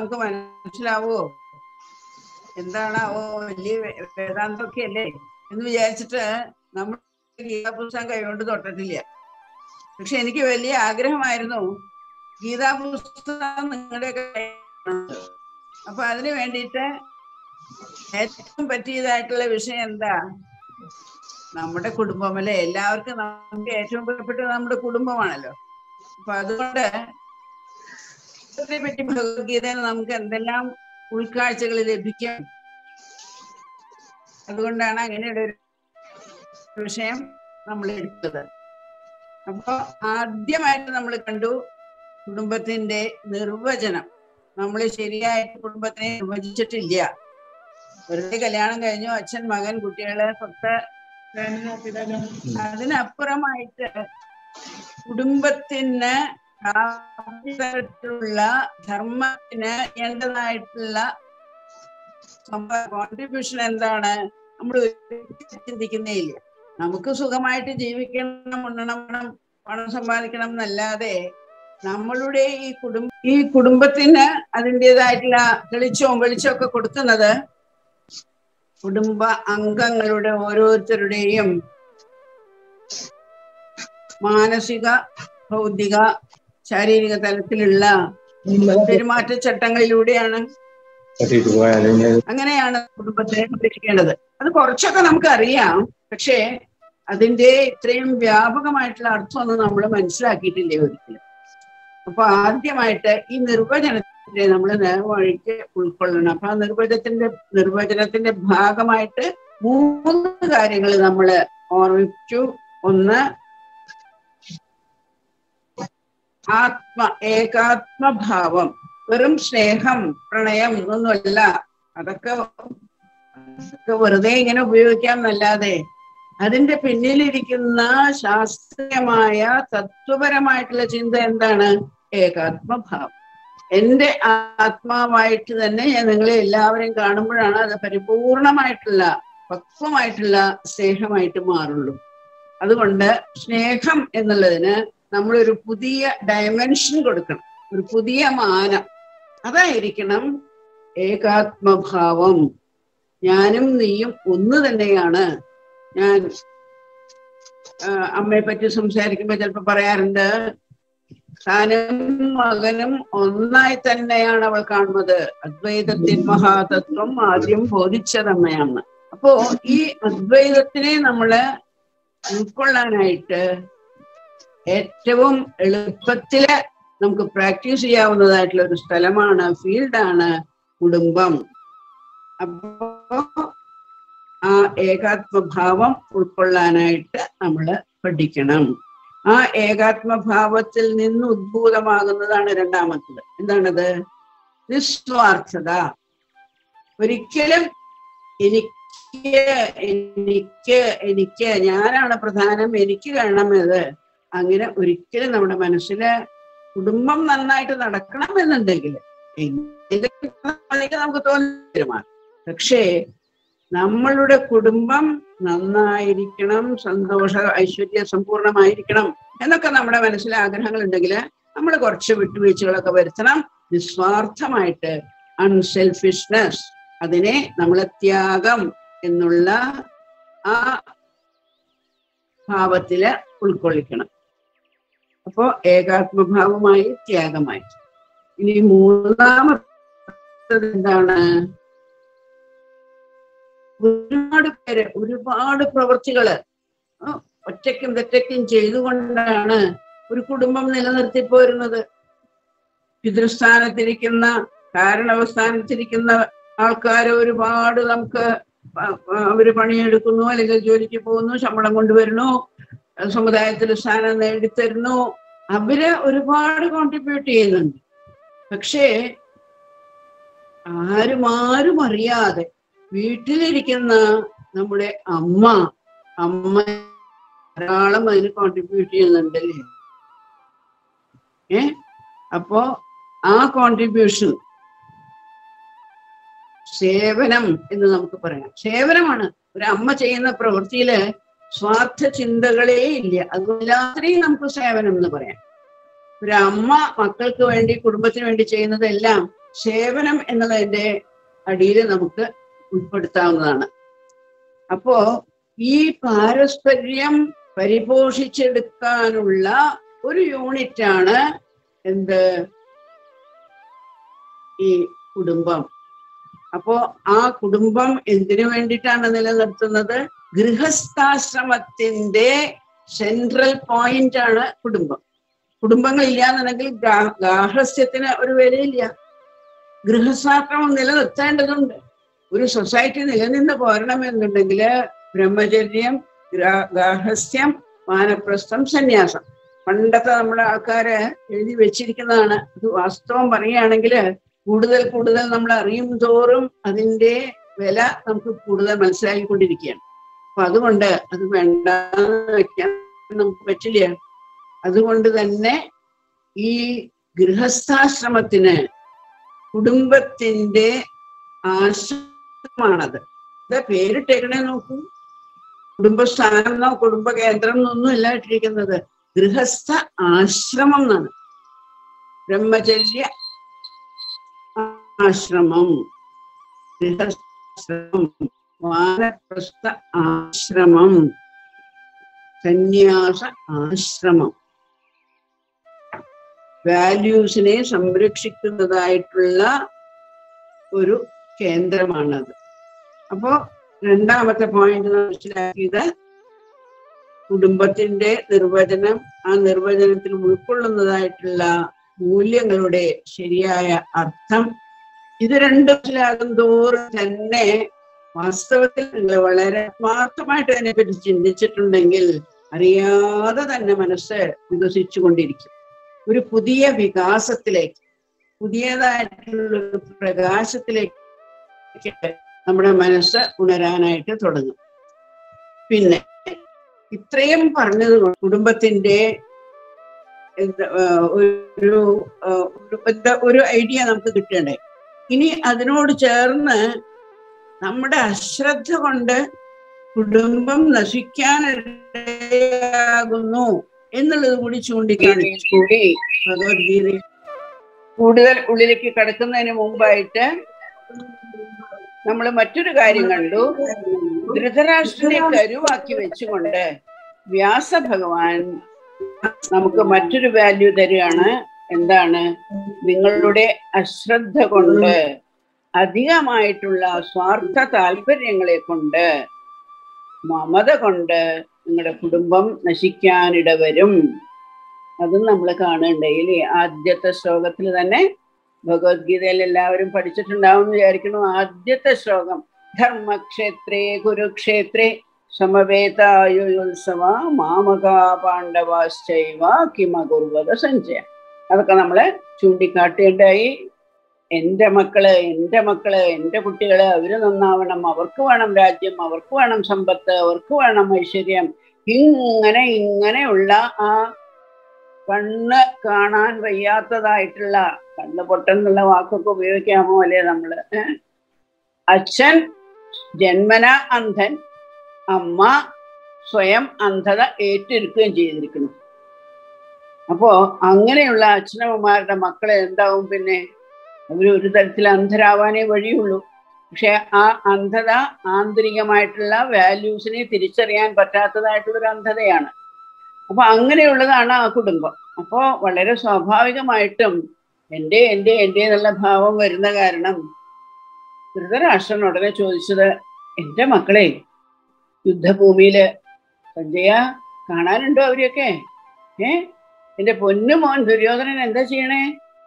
നമുക്ക് മനസ്സിലാവോ എന്താണാവോ വലിയ വേ- വേദാന്തമൊക്കെ അല്ലേ എന്ന് വിചാരിച്ചിട്ട് നമ്മൾ ഗീതാ പുസ്തകം കൈകൊണ്ട് തൊട്ടിട്ടില്ല പക്ഷെ എനിക്ക് വലിയ ആഗ്രഹമായിരുന്നു ഗീതാ പുസ്തകം നിങ്ങളുടെ കയ്യിലുണ്ട്. അപ്പൊ അതിന് വേണ്ടിയിട്ട് ഏറ്റവും പറ്റിയതായിട്ടുള്ള വിഷയം എന്താ നമ്മുടെ കുടുംബമല്ലേ എല്ലാവർക്കും നമുക്ക് ഏറ്റവും പ്രിയപ്പെട്ടത് നമ്മുടെ കുടുംബമാണല്ലോ അപ്പൊ അതുകൊണ്ട് കുടുംബത്തെ പറ്റി ഭഗവത്ഗീതയിൽ നമുക്ക് എന്തെല്ലാം ഉൾക്കാഴ്ചകൾ ലഭിക്കും അതുകൊണ്ടാണ് അങ്ങനെയുള്ള ഒരു വിഷയം നമ്മൾ എടുത്തത് അപ്പൊ ആദ്യമായിട്ട് നമ്മൾ കണ്ടു കുടുംബത്തിന്റെ നിർവചനം നമ്മൾ ശരിയായിട്ട് കുടുംബത്തിനെ നിർവചിച്ചിട്ടില്ല വെറുതെ കല്യാണം കഴിഞ്ഞു അച്ഛൻ മകൻ കുട്ടികളെ സ്വത്ത് അതിനപ്പുറമായിട്ട് കുടുംബത്തിന് തരത്തിലുള്ള ധർമ്മത്തിന് വേണ്ടതായിട്ടുള്ള കോൺട്രിബ്യൂഷൻ എന്താണ് നമ്മൾ ചിന്തിക്കുന്നേ ഇല്ല നമുക്ക് സുഖമായിട്ട് ജീവിക്കണം ഉണ്ണണം വേണം, പണം സമ്പാദിക്കണം എന്നല്ലാതെ നമ്മളുടെ ഈ കുടുംബ ഈ കുടുംബത്തിന് അതിൻ്റെതായിട്ടുള്ള തെളിച്ചവും വെളിച്ചവും ഒക്കെ കൊടുക്കുന്നത് കുടുംബ അംഗങ്ങളുടെ ഓരോരുത്തരുടെയും മാനസിക ഭൗതിക ശാരീരിക തലത്തിലുള്ള പെരുമാറ്റച്ചട്ടങ്ങളിലൂടെയാണ് അങ്ങനെയാണ് കുടുംബത്തെ സംരക്ഷിക്കേണ്ടത് അത് കുറച്ചൊക്കെ നമുക്ക് അറിയാം പക്ഷേ അതിന്റെ ഇത്രയും വ്യാപകമായിട്ടുള്ള അർത്ഥമൊന്നും നമ്മൾ മനസ്സിലാക്കിയിട്ടില്ലേ ഒരിക്കലും അപ്പൊ ആദ്യമായിട്ട് ഈ നിർവചനത്തെ നമ്മൾ നേർവഴിക്ക് ഉൾക്കൊള്ളണം അപ്പൊ ആ നിർവചനത്തിന്റെ നിർവചനത്തിന്റെ ഭാഗമായിട്ട് മൂന്ന് കാര്യങ്ങൾ നമ്മൾ ഓർമ്മിച്ചു ഒന്ന് ആത്മ ഏകാത്മഭാവം വെറും സ്നേഹം പ്രണയം ഒന്നുമല്ല അതൊക്കെ അതൊക്കെ വെറുതെ ഇങ്ങനെ ഉപയോഗിക്കാം എന്നല്ലാതെ അതിന്റെ പിന്നിലിരിക്കുന്ന ശാസ്ത്രീയമായ തത്വപരമായിട്ടുള്ള ചിന്ത എന്താണ് ഏകാത്മഭാവം എന്റെ ആത്മാവായിട്ട് തന്നെ ഞാൻ നിങ്ങളെ എല്ലാവരെയും കാണുമ്പോഴാണ് അത് പരിപൂർണമായിട്ടുള്ള പക്വമായിട്ടുള്ള സ്നേഹമായിട്ട് മാറുള്ളൂ അതുകൊണ്ട് സ്നേഹം എന്നുള്ളതിന് നമ്മളൊരു പുതിയ ഡയമെൻഷൻ കൊടുക്കണം ഒരു പുതിയ മാനം അതായിരിക്കണം ഏകാത്മഭാവം ഞാനും നീയും ഒന്ന് തന്നെയാണ് ഞാൻ ആ, അമ്മയെ പറ്റി സംസാരിക്കുമ്പോ ചിലപ്പോ പറയാറുണ്ട് താനും മകനും ഒന്നായി തന്നെയാണ് അവൾ കാണുന്നത് അദ്വൈതത്തിൻ മഹാതത്വം ആദ്യം ബോധിച്ചതമ്മയാണ് അപ്പോ ഈ അദ്വൈതത്തിനെ നമ്മള് ഉൾക്കൊള്ളാനായിട്ട് ഏറ്റവും എളുപ്പത്തില് നമുക്ക് പ്രാക്ടീസ് ചെയ്യാവുന്നതായിട്ടുള്ള ഒരു സ്ഥലമാണ് ഫീൽഡാണ് കുടുംബം അപ്പോ ആ ഏകാത്മഭാവം ഉൾക്കൊള്ളാനായിട്ട് നമ്മൾ പഠിക്കണം ആ ഏകാത്മഭാവത്തിൽ നിന്ന് ഉദ്ഭൂതമാകുന്നതാണ് രണ്ടാമത്തത് എന്താണത് നിസ്വാർത്ഥത ഒരിക്കലും എനിക്ക് എനിക്ക് എനിക്ക് ഞാനാണ് പ്രധാനം എനിക്ക് വേണമെന്നത് അങ്ങനെ ഒരിക്കലും നമ്മുടെ മനസ്സില് കുടുംബം നന്നായിട്ട് നടക്കണം എന്നുണ്ടെങ്കിൽ എന്തെങ്കിലും നമുക്ക് തോന്നുമാറും പക്ഷേ നമ്മളുടെ കുടുംബം നന്നായിരിക്കണം സന്തോഷ ഐശ്വര്യ സമ്പൂർണമായിരിക്കണം എന്നൊക്കെ നമ്മുടെ മനസ്സിൽ ആഗ്രഹങ്ങൾ ഉണ്ടെങ്കിൽ നമ്മൾ കുറച്ച് വിട്ടുവീഴ്ചകളൊക്കെ വരുത്തണം നിസ്വാർത്ഥമായിട്ട് അൺസെൽഫിഷ്നെസ് അതിനെ നമ്മൾ ത്യാഗം എന്നുള്ള ആ ഭാവത്തില് ഉൾക്കൊള്ളിക്കണം അപ്പോ ഏകാത്മഭാവമായി ത്യാഗമായി ഇനി മൂന്നാമത്തത് എന്താണ് ഒരുപാട് പേര് ഒരുപാട് പ്രവൃത്തികള് ആ, ഒറ്റയ്ക്കും തെറ്റയ്ക്കും ചെയ്തുകൊണ്ടാണ് ഒരു കുടുംബം നിലനിർത്തി പോരുന്നത് പിതൃസ്ഥാനത്തിരിക്കുന്ന കാരണവസ്ഥാനത്തിരിക്കുന്ന ആൾക്കാർ ഒരുപാട് നമുക്ക് പ- പ- അവര് പണിയെടുക്കുന്നു അല്ലെങ്കിൽ ജോലിക്ക് പോകുന്നു ശമ്പളം കൊണ്ടുവരുന്നു അഹ് സമുദായത്തിൽ സ്ഥാനം നേടിത്തരുന്നു അവര് ഒരുപാട് കോൺട്രിബ്യൂട്ട് ചെയ്യുന്നുണ്ട് പക്ഷേ ആരും ആരും അറിയാതെ വീട്ടിലിരിക്കുന്ന നമ്മുടെ അമ്മ അമ്മ ധാരാളം അതിന് കോൺട്രിബ്യൂട്ട് ചെയ്യുന്നുണ്ടല്ലേ ഏ അപ്പോ ആ കോൺട്രിബ്യൂഷൻ സേവനം എന്ന് നമുക്ക് പറയാം സേവനമാണ് ഒരു അമ്മ ചെയ്യുന്ന പ്രവൃത്തിയില് സ്വാർത്ഥ ചിന്തകളേ ഇല്ല അതുകൊണ്ടെല്ലാത്തിനെയും നമുക്ക് സേവനം എന്ന് പറയാം ഒരു അമ്മ മക്കൾക്ക് വേണ്ടി കുടുംബത്തിന് വേണ്ടി ചെയ്യുന്നതെല്ലാം സേവനം എന്നുള്ളതിന്റെ അടിയിൽ നമുക്ക് ഉൾപ്പെടുത്താവുന്നതാണ് അപ്പോ ഈ പാരസ്പര്യം പരിപോഷിച്ചെടുക്കാനുള്ള ഒരു യൂണിറ്റാണ് എന്ത് ഈ കുടുംബം അപ്പോ ആ കുടുംബം എന്തിനു വേണ്ടിയിട്ടാണ് നിലനിർത്തുന്നത് ഗൃഹസ്ഥാശ്രമത്തിന്റെ സെൻട്രൽ പോയിന്റ് ആണ് കുടുംബം കുടുംബങ്ങൾ ഇല്ലാന്നുണ്ടെങ്കിൽ ഗാ- ഗാർഹസ്ഥ്യത്തിന് ഒരു വിലയില്ല ഗൃഹസ്ഥാശ്രമം നിലനിർത്തേണ്ടതുണ്ട് ഒരു സൊസൈറ്റി നിലനിന്ന് പോരണമെന്നുണ്ടെങ്കിൽ ബ്രഹ്മചര്യം ഗ്രാ- ഗാർഹസ്ഥ്യം വാനപ്രസ്ഥം സന്യാസം പണ്ടത്തെ നമ്മുടെ ആൾക്കാര് എഴുതി വെച്ചിരിക്കുന്നതാണ് ഇത് വാസ്തവം പറയുകയാണെങ്കിൽ കൂടുതൽ കൂടുതൽ നമ്മൾ അറിയും തോറും അതിന്റെ വില നമുക്ക് കൂടുതൽ മനസ്സിലാക്കിക്കൊണ്ടിരിക്കുകയാണ് അപ്പൊ അതുകൊണ്ട് അത് വേണ്ടാന്ന് വെക്കാൻ നമുക്ക് പറ്റില്ല അതുകൊണ്ട് തന്നെ ഈ ഗൃഹസ്ഥാശ്രമത്തിന് കുടുംബത്തിന്റെ ആശ്രമമാണത് ഇത് പേരിട്ടേക്കണേ നോക്കൂ കുടുംബസ്ഥാനം എന്നോ കുടുംബ കേന്ദ്രം എന്നൊന്നും അല്ല ഇട്ടിരിക്കുന്നത് ഗൃഹസ്ഥ ആശ്രമം എന്നാണ് ബ്രഹ്മചര്യ ആശ്രമം ഗൃഹസ്ഥം വാനപ്രസ്ഥ ആശ്രമം സന്യാസ ആശ്രമം വാല്യൂസിനെ സംരക്ഷിക്കുന്നതായിട്ടുള്ള ഒരു കേന്ദ്രമാണത് അപ്പോ രണ്ടാമത്തെ പോയിന്റ് മനസ്സിലാക്കിയത് കുടുംബത്തിന്റെ നിർവചനം ആ നിർവചനത്തിൽ ഉൾക്കൊള്ളുന്നതായിട്ടുള്ള മൂല്യങ്ങളുടെ ശരിയായ അർത്ഥം ഇത് രണ്ടും മനസ്സിലാകും തോറും തന്നെ വാസ്തവത്തിൽ നിങ്ങൾ വളരെ ആത്മാർത്ഥമായിട്ട് അതിനെപ്പറ്റി ചിന്തിച്ചിട്ടുണ്ടെങ്കിൽ അറിയാതെ തന്നെ മനസ്സ് വികസിച്ചു കൊണ്ടിരിക്കും ഒരു പുതിയ വികാസത്തിലേക്ക് പുതിയതായിട്ടുള്ള ഒരു പ്രകാശത്തിലേക്ക് നമ്മുടെ മനസ്സ് ഉണരാനായിട്ട് തുടങ്ങും പിന്നെ ഇത്രയും പറഞ്ഞത് കൊണ്ട് കുടുംബത്തിന്റെ എന്താ, ആ, ഒരു ആ, ഒരു എന്താ ഒരു ഐഡിയ നമുക്ക് കിട്ടണ്ടേ ഇനി അതിനോട് ചേർന്ന് നമ്മുടെ അശ്രദ്ധ കൊണ്ട് കുടുംബം നശിക്കാനിടയാകുന്നു എന്നുള്ളത് കൂടി ചൂണ്ടിക്കാണിച്ചു കൂടി ഭഗവത്ഗീത കൂടുതൽ ഉള്ളിലേക്ക് കടക്കുന്നതിന് മുമ്പായിട്ട് നമ്മൾ മറ്റൊരു കാര്യം കണ്ടു ധൃതരാഷ്ട്രനെ കരുവാക്കി വെച്ചുകൊണ്ട് വ്യാസ ഭഗവാൻ നമുക്ക് മറ്റൊരു വാല്യൂ തരികയാണ് എന്താണ് നിങ്ങളുടെ അശ്രദ്ധ കൊണ്ട് അധികമായിട്ടുള്ള സ്വാർത്ഥ താല്പര്യങ്ങളെ കൊണ്ട് മമത കൊണ്ട് നിങ്ങളുടെ കുടുംബം നശിക്കാനിടവരും അതും നമ്മൾ കാണുന്നുണ്ടെങ്കിൽ ആദ്യത്തെ ശ്ലോകത്തിൽ തന്നെ ഭഗവത്ഗീതയിൽ എല്ലാവരും പഠിച്ചിട്ടുണ്ടാവും എന്ന് വിചാരിക്കുന്നു ആദ്യത്തെ ശ്ലോകം ധർമ്മക്ഷേത്രേ കുരുക്ഷേത്രേ സമവേതായുത്സവ മാമക പാണ്ഡവാശ്ചൈവ കിമകുർവത സഞ്ചയ അതൊക്കെ നമ്മള് ചൂണ്ടിക്കാട്ടേണ്ടായി എന്റെ മക്കള് എന്റെ മക്കള് എന്റെ കുട്ടികള് അവര് നന്നാവണം അവർക്ക് വേണം രാജ്യം അവർക്ക് വേണം സമ്പത്ത് അവർക്ക് വേണം ഐശ്വര്യം ഇങ്ങനെ ഇങ്ങനെയുള്ള ആ കണ്ണ് കാണാൻ വയ്യാത്തതായിട്ടുള്ള കണ്ണ് പൊട്ടെന്നുള്ള വാക്കൊക്കെ ഉപയോഗിക്കാമോ അല്ലേ നമ്മള് ഏ? അച്ഛൻ ജന്മന അന്ധൻ അമ്മ സ്വയം അന്ധത ഏറ്റെടുക്കുകയും ചെയ്തിരിക്കുന്നു അപ്പോ അങ്ങനെയുള്ള അച്ഛനമ്മമാരുടെ മക്കളെ എന്താവും പിന്നെ അവർ ഒരു തരത്തിൽ അന്ധരാവാനേ വഴിയുള്ളൂ പക്ഷെ ആ അന്ധത ആന്തരികമായിട്ടുള്ള വാല്യൂസിനെ തിരിച്ചറിയാൻ പറ്റാത്തതായിട്ടുള്ള ഒരു അന്ധതയാണ് അപ്പൊ അങ്ങനെയുള്ളതാണ് ആ കുടുംബം അപ്പോ വളരെ സ്വാഭാവികമായിട്ടും എൻ്റെ എൻ്റെ എൻ്റെ എന്നുള്ള ഭാവം വരുന്ന കാരണം ധൃതരാഷ്ട്രൻ ഉടനെ ചോദിച്ചത് എൻ്റെ മക്കളെ യുദ്ധഭൂമിയില് സഞ്ജയ കാണാനുണ്ടോ അവരെയൊക്കെ ഏ എന്റെ പൊന്നു മോൻ ദുര്യോധനൻ എന്താ ചെയ്യണേ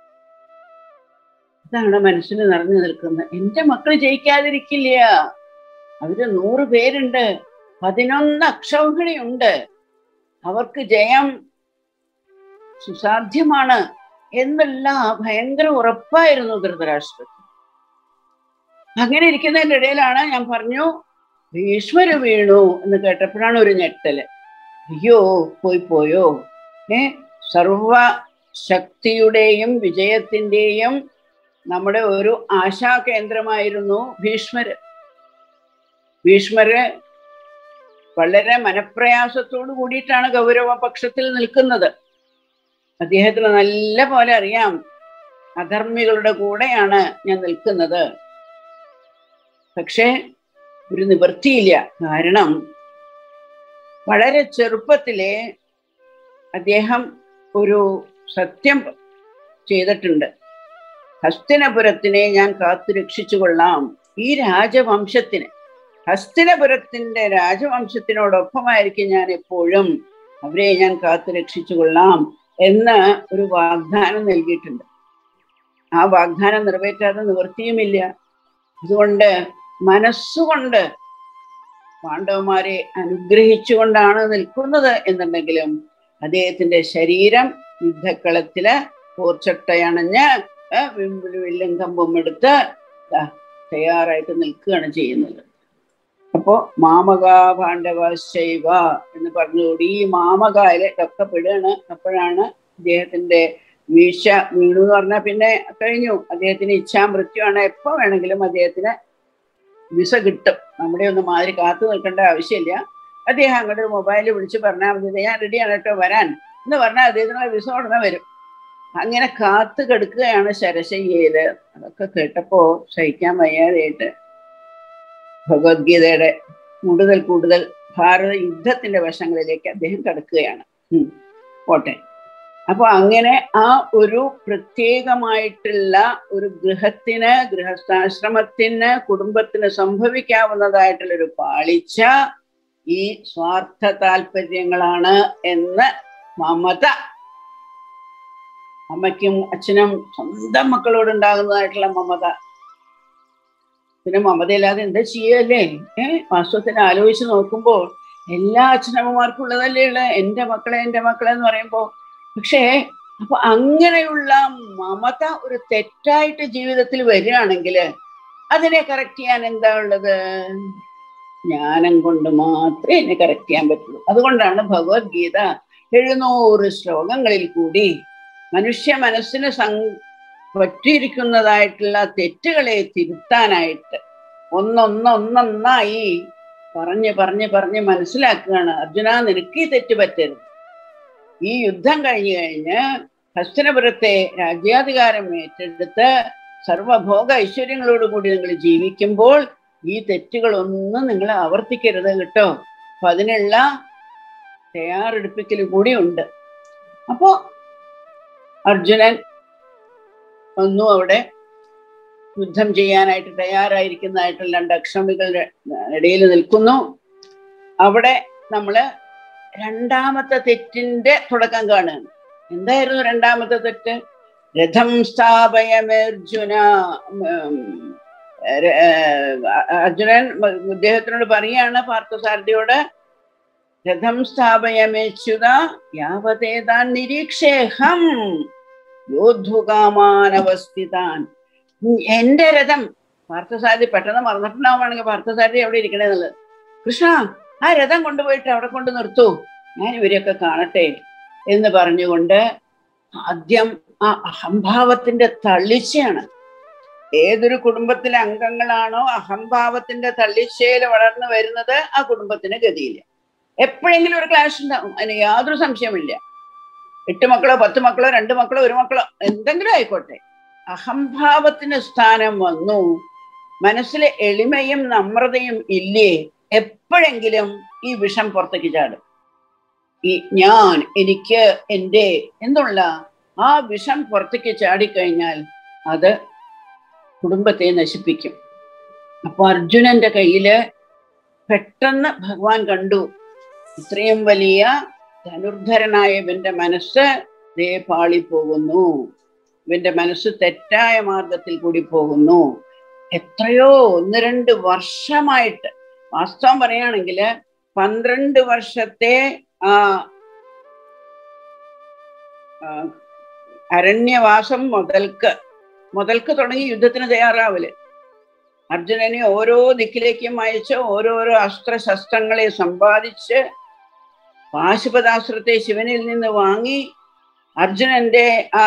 ഇതാണ് മനസ്സിൽ നിറഞ്ഞു നിൽക്കുന്നത് എന്റെ മക്കൾ ജയിക്കാതിരിക്കില്ല അവര് നൂറ് പേരുണ്ട് പതിനൊന്ന് അക്ഷൗഹിണിയുണ്ട് അവർക്ക് ജയം സുസാധ്യമാണ് എന്നുള്ള ഭയങ്കര ഉറപ്പായിരുന്നു ധൃതരാഷ്ട്രത്തിൽ അങ്ങനെ ഇരിക്കുന്നതിന്റെ ഇടയിലാണ് ഞാൻ പറഞ്ഞു ഭീഷ്മര് വീണു എന്ന് കേട്ടപ്പോഴാണ് ഒരു ഞെട്ടല് അയ്യോ പോയി പോയോ ഏ സർവ ശക്തിയുടെയും വിജയത്തിന്റെയും നമ്മുടെ ഒരു ആശാ കേന്ദ്രമായിരുന്നു ഭീഷ്മര് ഭീഷ്മര് വളരെ മനപ്രയാസത്തോടു കൂടിയിട്ടാണ് കൗരവ പക്ഷത്തിൽ നിൽക്കുന്നത് അദ്ദേഹത്തിന് നല്ല പോലെ അറിയാം അധർമ്മികളുടെ കൂടെയാണ് ഞാൻ നിൽക്കുന്നത് പക്ഷേ ഒരു നിവൃത്തിയില്ല കാരണം വളരെ ചെറുപ്പത്തിലെ അദ്ദേഹം ഒരു സത്യം ചെയ്തിട്ടുണ്ട് ഹസ്തിനപുരത്തിനെ ഞാൻ കാത്തു രക്ഷിച്ചു കൊള്ളാം ഈ രാജവംശത്തിന് ഹസ്തിനപുരത്തിന്റെ രാജവംശത്തിനോടൊപ്പമായിരിക്കും ഞാൻ എപ്പോഴും അവരെ ഞാൻ കാത്തു രക്ഷിച്ചു കൊള്ളാം എന്ന് ഒരു വാഗ്ദാനം നൽകിയിട്ടുണ്ട് ആ വാഗ്ദാനം നിറവേറ്റാതെ നിവൃത്തിയുമില്ല അതുകൊണ്ട് മനസ്സുകൊണ്ട് പാണ്ഡവന്മാരെ അനുഗ്രഹിച്ചുകൊണ്ടാണ് നിൽക്കുന്നത് എന്നുണ്ടെങ്കിലും അദ്ദേഹത്തിന്റെ ശരീരം യുദ്ധക്കളത്തില് പോർച്ചട്ടയണഞ്ഞ് വില്ലും കമ്പും എടുത്ത് തയ്യാറായിട്ട് നിൽക്കുകയാണ് ചെയ്യുന്നത് അപ്പോ മാമക പാണ്ഡവ ശൈവ എന്ന് പറഞ്ഞുകൂടി ഈ മാമകായില് ഒക്കെ പെടുകയാണ് അപ്പോഴാണ് അദ്ദേഹത്തിന്റെ വീഴ്ച വീണു എന്ന് പറഞ്ഞാൽ പിന്നെ കഴിഞ്ഞു അദ്ദേഹത്തിന് ഇച്ഛാമൃത്യുവാണ് എപ്പോ വേണമെങ്കിലും അദ്ദേഹത്തിന് വിസ കിട്ടും നമ്മുടെ ഒന്നും മാതിരി കാത്തു നിൽക്കേണ്ട ആവശ്യമില്ല അദ്ദേഹം അങ്ങോട്ട് ഒരു മൊബൈലിൽ വിളിച്ച് പറഞ്ഞാൽ മതി ഞാൻ റെഡിയാണ് കേട്ടോ വരാൻ എന്ന് പറഞ്ഞാൽ അദ്ദേഹത്തിനുള്ള വിസ ഉടനെ വരും അങ്ങനെ കാത്തു കിടക്കുകയാണ് ശരശയ്യയില് അതൊക്കെ കേട്ടപ്പോ സഹിക്കാൻ വയ്യാതെയായിട്ട് ഭഗവത്ഗീതയുടെ കൂടുതൽ കൂടുതൽ ഭാരത യുദ്ധത്തിന്റെ വശങ്ങളിലേക്ക് അദ്ദേഹം കടക്കുകയാണ് പോട്ടെ അപ്പൊ അങ്ങനെ ആ ഒരു പ്രത്യേകമായിട്ടുള്ള ഒരു ഗൃഹത്തിന് ഗൃഹസ്ഥാശ്രമത്തിന് കുടുംബത്തിന് സംഭവിക്കാവുന്നതായിട്ടുള്ള ഒരു പാളിച്ച ഈ സ്വാർത്ഥ താല്പര്യങ്ങളാണ് എന്ന് മമത അമ്മയ്ക്കും അച്ഛനും സ്വന്തം മക്കളോട് ഉണ്ടാകുന്നതായിട്ടുള്ള മമത പിന്നെ മമതയില്ലാതെ എന്താ ചെയ്യല്ലേ ഏഹ് വാസ്തവത്തിൽ ആലോചിച്ച് നോക്കുമ്പോൾ എല്ലാ അച്ഛനമ്മമാർക്കും ഉള്ളതല്ലേ ഉള്ള എൻ്റെ മക്കളെ എൻ്റെ മക്കളെ എന്ന് പറയുമ്പോൾ പക്ഷേ അപ്പൊ അങ്ങനെയുള്ള മമത ഒരു തെറ്റായിട്ട് ജീവിതത്തിൽ വരികയാണെങ്കിൽ അതിനെ കറക്റ്റ് ചെയ്യാൻ എന്താ ഉള്ളത് ജ്ഞാനം കൊണ്ട് മാത്രമേ എന്നെ കറക്റ്റ് ചെയ്യാൻ പറ്റുള്ളൂ അതുകൊണ്ടാണ് ഭഗവത്ഗീത എഴുന്നൂറ് ശ്ലോകങ്ങളിൽ കൂടി മനുഷ്യ മനസ്സിന് സം പറ്റിയിരിക്കുന്നതായിട്ടുള്ള തെറ്റുകളെ തിരുത്താനായിട്ട് ഒന്നൊന്നൊന്നൊന്നായി പറഞ്ഞ് പറഞ്ഞ് പറഞ്ഞ് മനസ്സിലാക്കുകയാണ് അർജുന നിനക്ക് ഈ തെറ്റ് പറ്റരുത് ഈ യുദ്ധം കഴിഞ്ഞു കഴിഞ്ഞ് ഹസ്തനപുരത്തെ രാജ്യാധികാരം ഏറ്റെടുത്ത് സർവഭോഗ ഐശ്വര്യങ്ങളോടുകൂടി നിങ്ങൾ ജീവിക്കുമ്പോൾ ഈ തെറ്റുകളൊന്നും നിങ്ങൾ ആവർത്തിക്കരുത് കേട്ടോ അപ്പൊ അതിനുള്ള തയ്യാറെടുപ്പിക്കൽ കൂടി ഉണ്ട് അപ്പോ അർജുനൻ വന്നു അവിടെ യുദ്ധം ചെയ്യാനായിട്ട് തയ്യാറായിരിക്കുന്നതായിട്ടുള്ള രണ്ട് അക്ഷമികളുടെ ഇടയിൽ നിൽക്കുന്നു അവിടെ നമ്മള് രണ്ടാമത്തെ തെറ്റിന്റെ തുടക്കം കാണുകയാണ് എന്തായിരുന്നു രണ്ടാമത്തെ തെറ്റ് രഥം സ്ഥാപയമർജുന അർജുനൻ ഇദ്ദേഹത്തിനോട് പറയാണ് പാർത്ഥസാരഥിയോട് രഥം സ്ഥാപയമേച്യുത യാവതേതാൻ നിരീക്ഷേഹം യോദ്ധുകാമാനവസ്ഥിതാൻ എന്റെ രഥം പാർത്ഥസാരഥി പെട്ടെന്ന് മറന്നിട്ടുണ്ടാവുകയാണെങ്കിൽ പാർത്ഥസാരഥി അവിടെ ഇരിക്കണേന്നുള്ളത് കൃഷ്ണ ആ രഥം കൊണ്ടുപോയിട്ട് അവിടെ കൊണ്ട് നിർത്തൂ ഞാൻ ഇവരെയൊക്കെ കാണട്ടെ എന്ന് പറഞ്ഞുകൊണ്ട് ആദ്യം ആ അഹംഭാവത്തിന്റെ തള്ളിച്ചയാണ് ഏതൊരു കുടുംബത്തിലെ അംഗങ്ങളാണോ അഹംഭാവത്തിന്റെ തള്ളിച്ചയിൽ വളർന്നു വരുന്നത് ആ കുടുംബത്തിന് ഗതിയില്ല എപ്പോഴെങ്കിലും ഒരു ക്ലാഷ് ഉണ്ടാവും അതിന് യാതൊരു സംശയമില്ല എട്ട് മക്കളോ പത്ത് മക്കളോ രണ്ട് മക്കളോ ഒരു മക്കളോ എന്തെങ്കിലും ആയിക്കോട്ടെ അഹംഭാവത്തിന് സ്ഥാനം വന്നു മനസ്സിലെ എളിമയും നമ്രതയും ഇല്ലേ എപ്പോഴെങ്കിലും ഈ വിഷം പുറത്തേക്ക് ചാടും ഈ ഞാൻ എനിക്ക് എൻ്റെ എന്നുള്ള ആ വിഷം പുറത്തേക്ക് ചാടിക്കഴിഞ്ഞാൽ അത് കുടുംബത്തെ നശിപ്പിക്കും അപ്പൊ അർജുനന്റെ കയ്യില് പെട്ടെന്ന് ഭഗവാൻ കണ്ടു ഇത്രയും വലിയ ധനുർധരനായ ഇവന്റെ മനസ്സ് ദേ പാളിപ്പോകുന്നു ഇവന്റെ മനസ്സ് തെറ്റായ മാർഗത്തിൽ കൂടി പോകുന്നു എത്രയോ ഒന്ന് രണ്ട് വർഷമായിട്ട് വാസ്തവം പറയുകയാണെങ്കിൽ പന്ത്രണ്ട് വർഷത്തെ ആ അരണ്യവാസം മുതൽക്ക് മുതൽക്ക് തുടങ്ങി യുദ്ധത്തിന് തയ്യാറാവല് അർജുനനെ ഓരോ ദിക്കിലേക്കും അയച്ച് ഓരോരോ അസ്ത്രശസ്ത്രങ്ങളെ സമ്പാദിച്ച് പാശുപതാസ്ത്രത്തെ ശിവനിൽ നിന്ന് വാങ്ങി അർജുനന്റെ ആ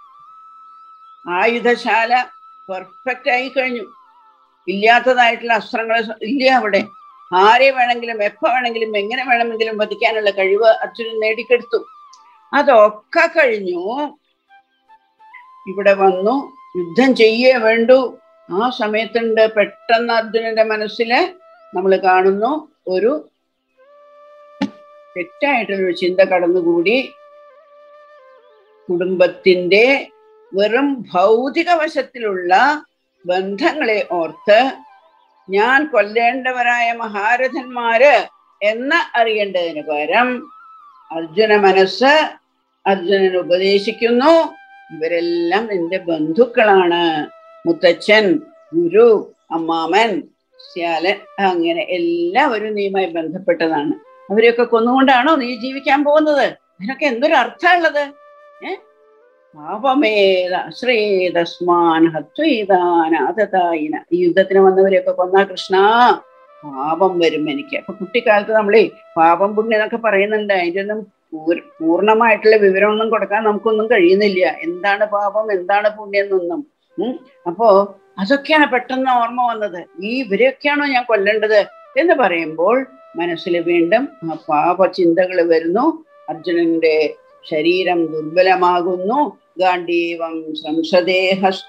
ആയുധശാല പെർഫെക്റ്റ് ആയി കഴിഞ്ഞു ഇല്ലാത്തതായിട്ടുള്ള അസ്ത്രങ്ങൾ ഇല്ല അവിടെ ആരെ വേണമെങ്കിലും എപ്പോ വേണമെങ്കിലും എങ്ങനെ വേണമെങ്കിലും വധിക്കാനുള്ള കഴിവ് അർജുനൻ നേടിക്കെടുത്തു അതൊക്കെ കഴിഞ്ഞു ഇവിടെ വന്നു യുദ്ധം ചെയ്യേ വേണ്ടു ആ സമയത്തുണ്ട് പെട്ടെന്ന് അർജുനന്റെ മനസ്സില് നമ്മൾ കാണുന്നു ഒരു തെറ്റായിട്ടുള്ളൊരു ചിന്ത കടന്നുകൂടി കുടുംബത്തിന്റെ വെറും ഭൗതിക വശത്തിലുള്ള ബന്ധങ്ങളെ ഓർത്ത് ഞാൻ കൊല്ലേണ്ടവരായ മഹാരഥന്മാര് എന്ന് അറിയേണ്ടതിന് പകരം അർജുന മനസ്സ് അർജുനൻ ഉപദേശിക്കുന്നു ഇവരെല്ലാം നിന്റെ ബന്ധുക്കളാണ് മുത്തച്ഛൻ ഗുരു അമ്മാമൻ ശ്യാലൻ അങ്ങനെ എല്ലാവരും നീയുമായി ബന്ധപ്പെട്ടതാണ് അവരെയൊക്കെ കൊന്നുകൊണ്ടാണോ നീ ജീവിക്കാൻ പോകുന്നത് അതിനൊക്കെ എന്തൊരു അർത്ഥമുള്ളത് ഏ പാപമേത ശ്രീതസ്മാൻ ഹത്വീതാനാഥതായിന ഈ യുദ്ധത്തിന് വന്നവരെയൊക്കെ കൊന്നാ കൃഷ്ണ പാപം വരും എനിക്ക് അപ്പൊ കുട്ടിക്കാലത്ത് നമ്മളേ പാപം പുണ്യം എന്നൊക്കെ പറയുന്നുണ്ട് അതിന്റെ ഒന്നും പൂർ- പൂർണ്ണമായിട്ടുള്ള വിവരമൊന്നും കൊടുക്കാൻ നമുക്കൊന്നും കഴിയുന്നില്ല എന്താണ് പാപം എന്താണ് പുണ്യം എന്നൊന്നും ഉം അപ്പോ അതൊക്കെയാണ് പെട്ടെന്ന് ഓർമ്മ വന്നത് ഈ ഇവരെയൊക്കെയാണോ ഞാൻ കൊല്ലേണ്ടത് എന്ന് പറയുമ്പോൾ മനസ്സിൽ വീണ്ടും ആ പാപ ചിന്തകൾ വരുന്നു അർജുനന്റെ ശരീരം ദുർബലമാകുന്നു ഗാന്ധീവം സംസദേ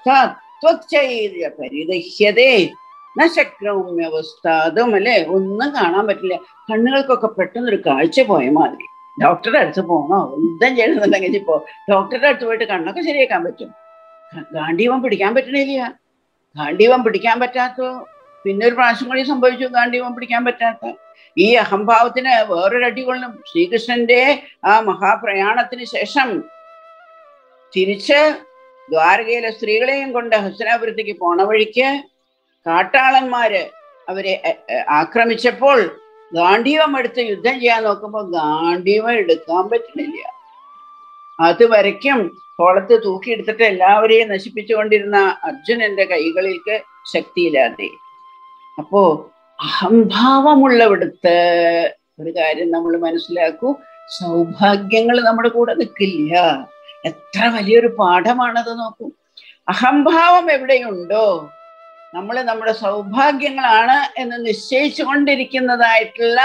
ഹസ്തൈര്യ പരിദഹ്യതേ നശക്രൗമ്യവസ്ഥാതും അല്ലെ ഒന്നും കാണാൻ പറ്റില്ല കണ്ണുകൾക്കൊക്കെ പെട്ടെന്ന് ഒരു കാഴ്ച പോയ മാതിരി ഡോക്ടറുടെ അടുത്ത് പോകണോ യുദ്ധം ചെയ്യണമെന്നുണ്ടെങ്കിൽ ഇപ്പോ ഡോക്ടറുടെ അടുത്ത് പോയിട്ട് കണ്ണൊക്കെ ശരിയാക്കാൻ പറ്റും ഗ- ഗാന്ധീവം പിടിക്കാൻ പറ്റണില്ല ഗാന്ധീവം പിടിക്കാൻ പറ്റാത്ത പിന്നെ ഒരു പ്രാവശ്യം കൂടി സംഭവിച്ചു ഗാന്ധീവം പിടിക്കാൻ പറ്റാത്ത ഈ അഹംഭാവത്തിന് വേറൊരു അടി കൊള്ളും ശ്രീകൃഷ്ണന്റെ ആ മഹാപ്രയാണത്തിന് ശേഷം തിരിച്ച് ദ്വാരകയിലെ സ്ത്രീകളെയും കൊണ്ട് ഹസ്തനാപുരത്തേക്ക് പോണ വഴിക്ക് കാട്ടാളന്മാര് അവരെ എ- എ- ആക്രമിച്ചപ്പോൾ ഗാന്ധീവം എടുത്ത് യുദ്ധം ചെയ്യാൻ നോക്കുമ്പോൾ ഗാന്ധീവം എടുക്കാൻ പറ്റുന്നില്ല അത് വരയ്ക്കും കോളത്ത് തൂക്കിയെടുത്തിട്ട് എല്ലാവരെയും നശിപ്പിച്ചുകൊണ്ടിരുന്ന അർജുനന്റെ കൈകളിലേക്ക് ശക്തിയില്ലാതെ അപ്പോ അഹംഭാവമുള്ളവിടുത്ത് ഒരു കാര്യം നമ്മൾ മനസ്സിലാക്കൂ സൗഭാഗ്യങ്ങൾ നമ്മുടെ കൂടെ നിൽക്കില്ല എത്ര വലിയൊരു പാഠമാണത് നോക്കൂ അഹംഭാവം എവിടെയുണ്ടോ നമ്മൾ നമ്മുടെ സൗഭാഗ്യങ്ങളാണ് എന്ന് നിശ്ചയിച്ചു കൊണ്ടിരിക്കുന്നതായിട്ടുള്ള